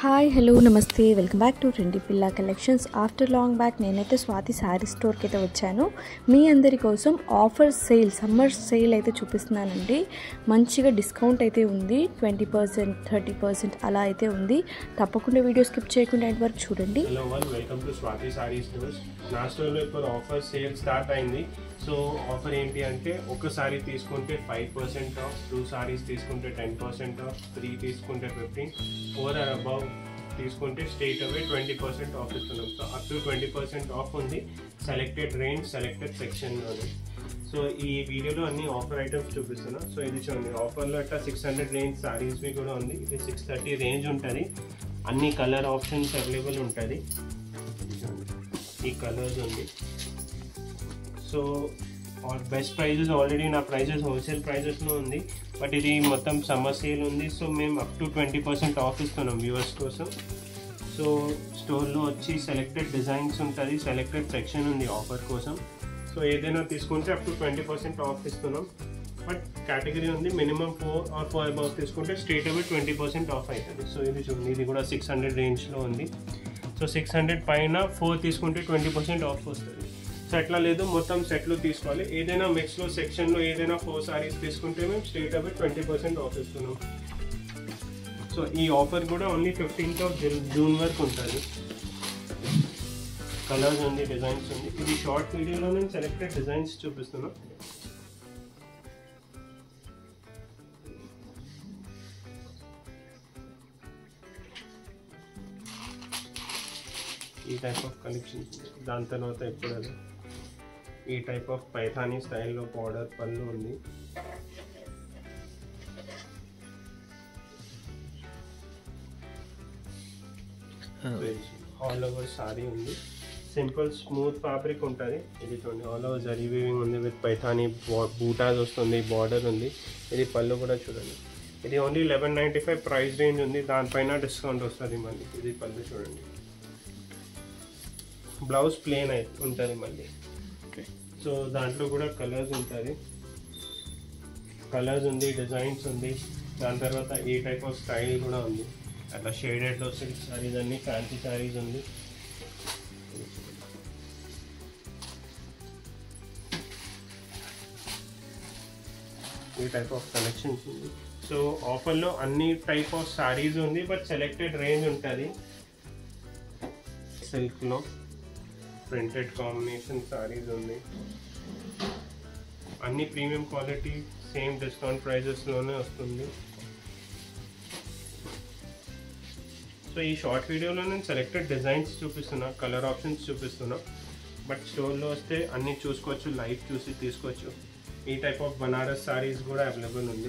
Hi hello namaste welcome back to trendy Pilla collections after long back నేనైతే స్వాతి శారీ స్టోర్కి అయితే వచ్చాను మీ అందరి కోసం ఆఫర్ సేల్ సమ్మర్ సేల్ అయితే చూపిస్తున్నానండి మంచిగా డిస్కౌంట్ అయితే ఉంది ట్వంటీ పర్సెంట్ థర్టీ పర్సెంట్ అలా అయితే ఉంది తప్పకుండా వీడియో స్కిప్ చేయకుండా ఎండ్ వరకు చూడండి hello one welcome to Swathi sari stores నా స్టోర్లో ఇప్పుడు ఆఫర్ సేల్ స్టార్ట్ అయింది సో ఆఫర్ ఏంటి అంటే ఒక సారీ తీసుకుంటే five percent off two saris తీసుకుంటే టెన్ పర్సెంట్ ఆఫ్ త్రీ తీసుకుంటే ఫిఫ్టీన్ ఫోర్ ఆర్ అబౌవ్ తీసుకుంటే straight away twenty percent off ఇస్తున్నాం so up to twenty percent off ఉంది సెలెక్టెడ్ రేంజ్ సెలెక్టెడ్ సెక్షన్లోనే సో ఈ వీడియోలో అన్ని ఆఫర్ ఐటమ్స్ చూపిస్తున్నా సో ఇది చూడండి ఆఫర్లో అట్లా సిక్స్ హండ్రెడ్ రేంజ్ సారీస్వి కూడా ఉంది ఇది సిక్స్ థర్టీ రేంజ్ ఉంటుంది అన్ని కలర్ ఆప్షన్స్ అవైలబుల్ ఉంటుంది ఈ కలర్స్ ఉంది సో బెస్ట్ ప్రైజెస్ ఆల్రెడీ నా ప్రైజెస్ హోల్సేల్ ప్రైజెస్లో ఉంది బట్ ఇది మొత్తం సమ్మర్ సేల్ ఉంది సో మేము up to twenty percent off ఇస్తున్నాం వ్యూవర్స్ కోసం సో స్టోర్లో వచ్చి సెలెక్టెడ్ డిజైన్స్ ఉంటుంది సెలెక్టెడ్ సెక్షన్ ఉంది ఆఫర్ కోసం సో ఏదైనా తీసుకుంటే up to twenty percent off ఇస్తున్నాం బట్ కేటగిరీ ఉంది minimum four or four above తీసుకుంటే straight away twenty percent off అవుతుంది సో ఇది చూడండి ఇది కూడా సిక్స్ హండ్రెడ్ రేంజ్లో ఉంది సో సిక్స్ హండ్రెడ్ పైన ఫోర్ తీసుకుంటే ట్వంటీ పర్సెంట్ ఆఫ్ వస్తుంది సో అట్లా లేదు మొత్తం సెట్లు తీసుకోవాలి ఏదైనా మిక్స్లో సెక్షన్లో ఏదైనా ఫోర్ సారీస్ తీసుకుంటే మేము straight away twenty percent off ఇస్తున్నాం సో ఈ ఆఫర్ కూడా ఓన్లీ ఫిఫ్టీన్త్ ఆఫ్ జూన్ వరకు ఉంటుంది కలర్స్ ఉంది డిజైన్స్ ఉంది ఇది షార్ట్ వీడియోలో నేను సెలెక్టెడ్ డిజైన్స్ చూపిస్తున్నా ఈ టైప్ ఆఫ్ కలెక్షన్స్ దాని తర్వాత ఇప్పుడు అది ఈ టైప్ ఆఫ్ పైథానీ స్టైల్లో బార్డర్ పళ్ళు ఉంది ఆల్ ఓవర్ సారీ ఉంది సింపుల్ స్మూత్ ఫ్యాబ్రిక్ ఉంటుంది ఇది చూడండి ఆల్ ఓవర్ జరీ వీవింగ్ ఉంది విత్ పైథానీ బూటాస్ వస్తుంది బార్డర్ ఉంది ఇది పళ్ళు కూడా చూడండి ఇది only eleven ninety five price range ఉంది దానిపైన డిస్కౌంట్ వస్తుంది మళ్ళీ ఇది పళ్ళు చూడండి బ్లౌజ్ ప్లేన్ అయి ఉంటుంది మళ్ళీ సో దాంట్లో కూడా కలర్స్ ఉంటుంది కలర్స్ ఉంది డిజైన్స్ ఉంది దాని తర్వాత ఈ టైప్ ఆఫ్ స్టైల్ కూడా ఉంది అట్లా షేడెడ్లో సిల్క్ సారీస్ అన్ని ఫ్యాన్సీ సారీస్ ఉంది ఈ టైప్ ఆఫ్ కలెక్షన్స్ ఉంది సో ఆఫర్లో అన్ని టైప్ ఆఫ్ సారీస్ ఉంది బట్ సెలెక్టెడ్ రేంజ్ ఉంటుంది సిల్క్లో ప్రింటెడ్ కాంబినేషన్ సారీస్ ఉంది అన్ని ప్రీమియం క్వాలిటీ సేమ్ డిస్కౌంట్ ప్రైజెస్లోనే వస్తుంది సో ఈ షార్ట్ వీడియోలో నేను సెలెక్టెడ్ డిజైన్స్ చూపిస్తున్నా కలర్ ఆప్షన్స్ చూపిస్తున్నా బట్ స్టోర్లో వస్తే అన్నీ చూసుకోవచ్చు లైవ్ చూసి తీసుకోవచ్చు ఈ టైప్ ఆఫ్ బనారస్ సారీస్ కూడా అవైలబుల్ ఉంది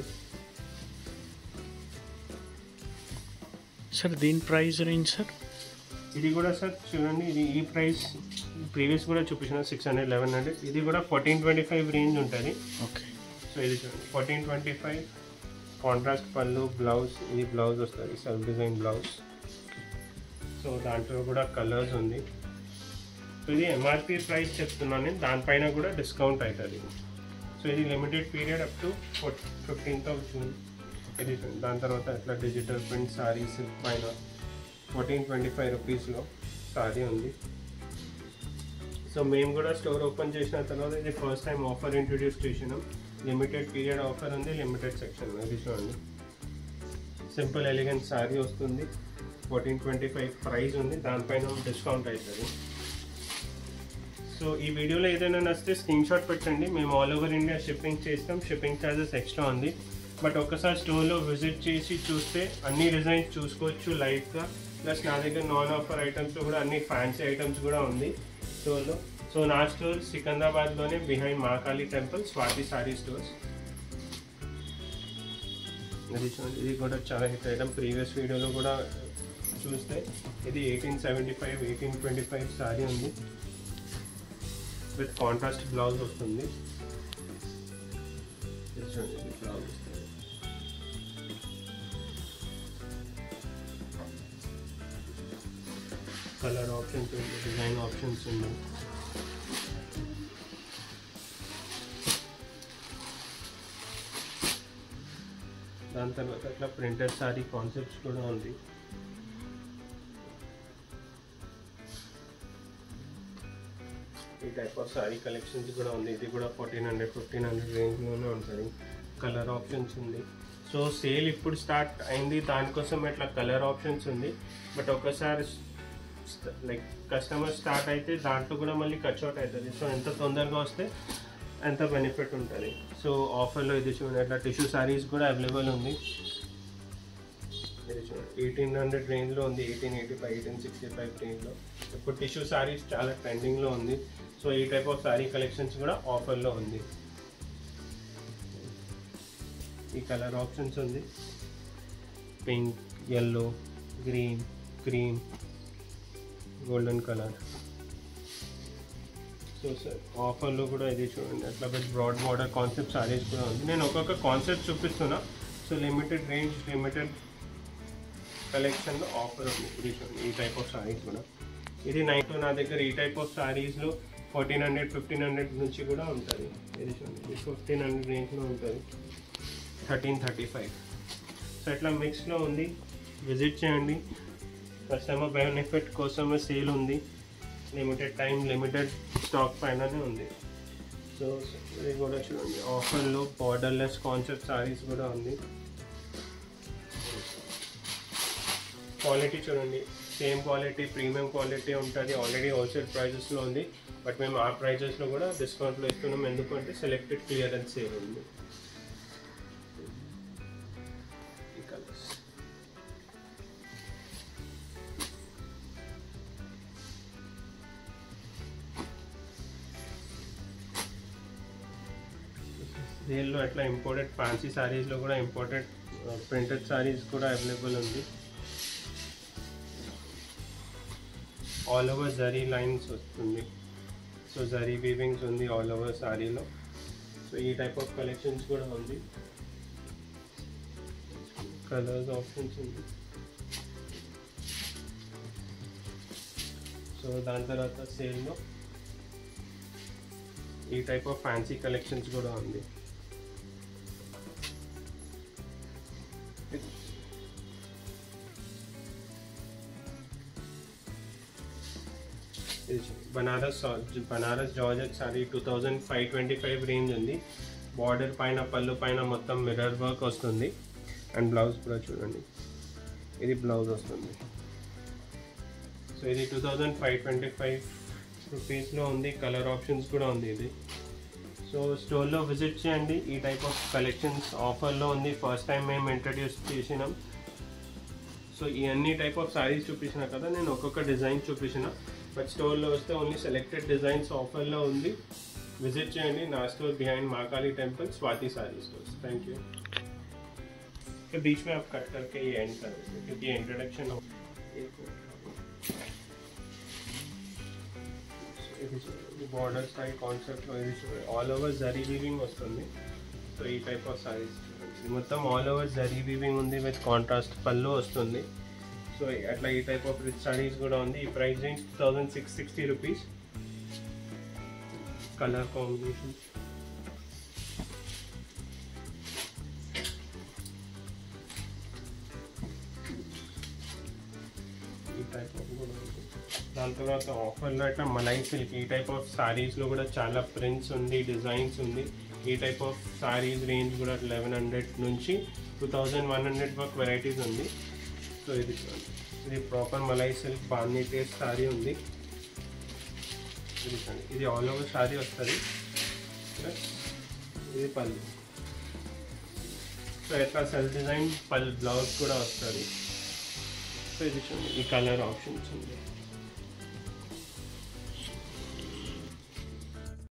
సార్ దీని ప్రైస్ రేంజ్ సార్ ఇది కూడా సార్ చూడండి ఇది ఈ ప్రైస్ ప్రీవియస్ కూడా చూపించిన సిక్స్ హండ్రెడ్ లెవెన్ హండ్రెడ్ ఇది కూడా ఫోర్టీన్ ట్వంటీ ఫైవ్ రేంజ్ ఉంటుంది ఓకే సో ఇది చూడండి ఫోర్టీన్ ట్వంటీ ఫైవ్ కాంట్రాస్ట్ పళ్ళు బ్లౌజ్ ఇది బ్లౌజ్ వస్తుంది సెల్ఫ్ డిజైన్ బ్లౌజ్ సో దాంట్లో కూడా కలర్స్ ఉంది సో ఇది ఎంఆర్పి ప్రైస్ చెప్తున్నాను నేను దానిపైన కూడా డిస్కౌంట్ అవుతుంది సో ఇది limited period up to fifteenth of June ఇది చూడండి. దాని తర్వాత ఇట్లా డిజిటల్ ప్రింట్ సారీస్ పైన ఫోర్టీన్ ట్వంటీ ఫైవ్ రూపీస్లో సారీ ఉంది సో మేము కూడా స్టోర్ ఓపెన్ చేసిన తర్వాత ఇది ఫస్ట్ టైం ఆఫర్ ఇంట్రడ్యూస్ చేసినాం లిమిటెడ్ పీరియడ్ ఆఫర్ ఉంది లిమిటెడ్ సెక్షన్ ఇది చూడండి సింపుల్ ఎలిగెంట్ సారీ వస్తుంది ఫోర్టీన్ ట్వంటీ ఫైవ్ ప్రైస్ ఉంది దానిపైన డిస్కౌంట్ అవుతుంది సో ఈ వీడియోలో ఏదైనా నచ్చితే స్క్రీన్ షాట్ పెట్టండి మేము ఆల్ ఓవర్ ఇండియా షిప్పింగ్ చేస్తాం షిప్పింగ్ ఛార్జెస్ ఎక్స్ట్రా ఉంది బట్ ఒక్కసారి స్టోర్లో విజిట్ చేసి చూస్తే అన్ని డిజైన్స్ చూసుకోవచ్చు లైవ్గా ప్లస్ నా దగ్గర నాన్ ఆఫర్ ఐటమ్స్ కూడా అన్ని ఫ్యాన్సీ ఐటమ్స్ కూడా ఉంది స్టోర్లో సో నా స్టోర్ సికంద్రాబాద్లోనే behind Mahakali temple Swathi sari stores ఇది చూడండి ఇది కూడా చాలా హిట్ ఐటమ్ ప్రీవియస్ వీడియోలో కూడా చూస్తే ఇది eighteen seventy five eighteen twenty five sari ఉంది విత్ కాంట్రాస్ట్ బ్లౌజ్ వస్తుంది ఇది చూడండి ఇది బ్లౌజ్ వస్తుంది కలర్ ఆప్షన్స్ ఉంది డిజైన్ ఆప్షన్స్ ఉంది దాని తర్వాత ఇట్లా ప్రింటెడ్ సారీ కాన్సెప్ట్స్ కూడా ఉంది ఈ టైప్ ఆఫ్ సారీ కలెక్షన్స్ కూడా ఉంది ఇది కూడా ఫోర్టీన్ హండ్రెడ్ ఫిఫ్టీన్ హండ్రెడ్ రేంజ్లోనే ఉంటుంది కలర్ ఆప్షన్స్ ఉంది సో సేల్ ఇప్పుడు స్టార్ట్ అయింది దానికోసం ఇట్లా కలర్ ఆప్షన్స్ ఉంది బట్ ఒకసారి లైక్ కస్టమర్ స్టార్ట్ అయితే దాంట్లో కూడా మళ్ళీ కట్ అవుట్ అవుతుంది సో ఎంత తొందరగా వస్తే ఎంత బెనిఫిట్ ఉంటుంది సో ఆఫర్లో ఇది చూడండి అట్లా టిష్యూ సారీస్ కూడా అవైలబుల్ ఉంది ఇది చూడండి ఎయిటీన్ హండ్రెడ్ రేంజ్లో ఉంది eighteen eighty five eighteen sixty five రేంజ్లో ఇప్పుడు టిష్యూ సారీస్ చాలా ట్రెండింగ్లో ఉంది సో ఈ టైప్ ఆఫ్ సారీ కలెక్షన్స్ కూడా ఆఫర్లో ఉంది ఈ కలర్ ఆప్షన్స్ ఉంది pink yellow green cream golden colour so sir ఆఫర్లో కూడా ఇది చూడండి అట్లా పెద్ద బ్రాడ్ బార్డర్ కాన్సెప్ట్ సారీస్ కూడా ఉంది నేను ఒక్కొక్క కాన్సెప్ట్ చూపిస్తున్నా సో లిమిటెడ్ రేంజ్ లిమిటెడ్ కలెక్షన్లో ఆఫర్ ఉంది ఇది చూడండి ఈ టైప్ ఆఫ్ సారీస్ కూడా ఇది నైట్ నా దగ్గర ఈ టైప్ ఆఫ్ సారీస్లో ఫోర్టీన్ హండ్రెడ్ ఫిఫ్టీన్ హండ్రెడ్ నుంచి కూడా ఉంటుంది ఇది చూడండి ఇది ఫిఫ్టీన్ హండ్రెడ్ రేంజ్లో ఉంటుంది థర్టీన్ థర్టీ ఫైవ్ సో ఇట్లా మిక్స్లో ఉంది విజిట్ చేయండి కస్టమర్ బెనిఫిట్ కోసమే సేల్ ఉంది లిమిటెడ్ టైం లిమిటెడ్ స్టాక్ పైననే ఉంది సో ఇది కూడా చూడండి ఆఫర్లో బార్డర్లెస్ కాన్సెప్ట్ సారీస్ కూడా ఉంది క్వాలిటీ చూడండి సేమ్ క్వాలిటీ ప్రీమియం క్వాలిటీ ఉంటుంది ఆల్రెడీ హోల్సేల్ ప్రైజెస్లో ఉంది బట్ మేము ఆ ప్రైజెస్లో కూడా డిస్కౌంట్లో ఇస్తున్నాం ఎందుకంటే సెలెక్టెడ్ క్లియరెన్స్ సేల్ ఉంది ఈ కలర్స్ దీనిలో అట్లా ఇంపోర్టెడ్ ఫ్యాన్సీ సారీస్లో కూడా ఇంపోర్టెడ్ ప్రింటెడ్ సారీస్ కూడా అవైలబుల్ ఉంది ఆల్ ఓవర్ జరీ లైన్స్ వస్తుంది సో జరీ వీవింగ్స్ ఉంది ఆల్ ఓవర్ సారీలో సో ఈ టైప్ ఆఫ్ కలెక్షన్స్ కూడా ఉంది కలర్స్ ఆప్షన్స్ ఉంది సో దాని తర్వాత సేల్లో ఈ టైప్ ఆఫ్ ఫ్యాన్సీ కలెక్షన్స్ కూడా ఉంది Banaras Banaras georgette sari two thousand five twenty five range ఉంది బార్డర్ పైన పళ్ళు పైన మొత్తం మిర్రర్ వర్క్ వస్తుంది అండ్ బ్లౌజ్ కూడా చూడండి ఇది బ్లౌజ్ వస్తుంది సో ఇది two thousand five twenty five రూపీస్లో ఉంది కలర్ ఆప్షన్స్ కూడా ఉంది ఇది సో స్టోర్లో విజిట్ చేయండి ఈ టైప్ ఆఫ్ కలెక్షన్స్ ఆఫర్లో ఉంది ఫస్ట్ టైం మేము ఇంట్రడ్యూస్ చేసినాం సో ఈ అన్ని టైప్ ఆఫ్ సారీస్ చూపించిన కదా నేను ఒక్కొక్క డిజైన్ చూపించిన బట్ స్టోర్లో వస్తే ఓన్లీ సెలెక్టెడ్ డిజైన్స్ ఆఫర్లో ఉంది విజిట్ చేయండి నా store behind Mahakali temple Swathi sari stores thank you फिर बीच में आप कट करके ये एंड कर देंगे क्योंकि इंट्रोडक्शन हो బార్డర్ స్టైల్ కాన్సెప్ట్లో ఇది చూడండి ఆల్ ఓవర్ జరీ వీవింగ్ వస్తుంది సో ఈ టైప్ ఆఫ్ సారీస్ ఇది మొత్తం ఆల్ ఓవర్ జరీ వీవింగ్ ఉంది విత్ కాంట్రాస్ట్ పళ్ళు వస్తుంది సో అట్లా ఈ టైప్ ఆఫ్ రిచ్ సారీస్ కూడా ఉంది ఈ price range two thousand six sixty rupees colour combination ఈ టైప్ ఆఫ్ కూడా ఉంది. దాని తర్వాత ఆఫర్లో అట్లా మలై సిల్క్ ఈ టైప్ ఆఫ్ సారీస్లో కూడా చాలా ప్రింట్స్ ఉంది డిజైన్స్ ఉంది ఈ టైప్ ఆఫ్ సారీస్ రేంజ్ కూడా లెవెన్ హండ్రెడ్ నుంచి టూ థౌజండ్ వన్ హండ్రెడ్ వరకు వెరైటీస్ ఉంది సో ఇది చూడండి ఇది ప్రాపర్ మలై సిల్క్ బాందీ టేస్ట్ సారీ ఉంది ఇది చూడండి ఇది ఆల్ ఓవర్ సారీ వస్తుంది ప్లస్ ఇది పళ్ళు సో ఎట్లా సెల్ఫ్ డిజైన్ పల్ బ్లౌజ్ కూడా వస్తుంది సో ఇది చూడండి ఈ కలర్ ఆప్షన్స్ ఉంది